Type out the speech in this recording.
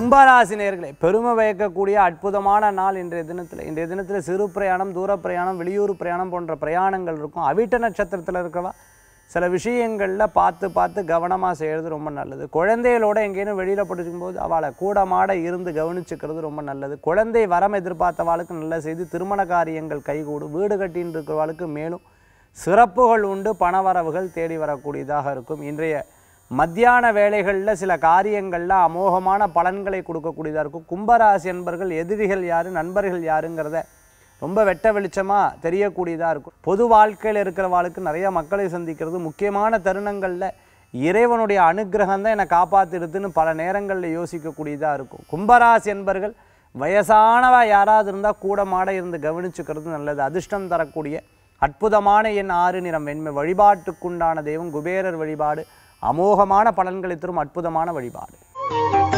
கும்பராசினியர்களே பெருமை பயக்கக்கூடிய அற்புதமான நாள் இன்றைய தினத்தில் இன்றைய தினத்தில் சிறு பிரயாணம் தூர பிரயாணம் வெளியூர் பிரயாணம் போன்ற பிரயாணங்கள் இருக்கும் அவிட்ட நட்சத்திரத்தில் இருக்கிறவா சில விஷயங்களில் பார்த்து பார்த்து கவனமாக செய்கிறது ரொம்ப நல்லது குழந்தைகளோட எங்கேயும் வெளியில் போட்டுக்கும் போது அவளை கூடமாட இருந்து கவனிச்சுக்கிறது ரொம்ப நல்லது குழந்தை வரம் எதிர்பார்த்தவாளுக்கு நல்ல செய்தி திருமண காரியங்கள் கைகூடும் வீடு கட்டின்னு இருக்கிறவாளுக்கு மேலும் சிறப்புகள் உண்டு பணவரவுகள் தேடி வரக்கூடியதாக இருக்கும் இன்றைய மத்தியான வேலைகளில் சில காரியங்களில் அமோகமான பலன்களை கொடுக்கக்கூடியதாக இருக்கும் கும்பராசி என்பர்கள் எதிரிகள் யாரு நண்பர்கள் யாருங்கிறத ரொம்ப வெட்ட வெளிச்சமாக தெரியக்கூடியதாக இருக்கும் பொது வாழ்க்கையில் இருக்கிறவாளுக்கு நிறைய மக்களை சந்திக்கிறது முக்கியமான தருணங்களில் இறைவனுடைய அனுக்கிரகம் தான் என்னை காப்பாற்றிடுதுன்னு பல நேரங்களில் யோசிக்கக்கூடியதாக இருக்கும் கும்பராசி என்பர்கள் வயசானவ யாராவது இருந்தால் கூட மாட இருந்து கவனிச்சுக்கிறது நல்லது அதிர்ஷ்டம் தரக்கூடிய அற்புதமான என் ஆறு நிறம் வெண்மை வழிபாட்டுக்குண்டான தெய்வம் குபேரர் வழிபாடு அமோகமான பலன்களை தரும் அற்புதமான வழிபாடு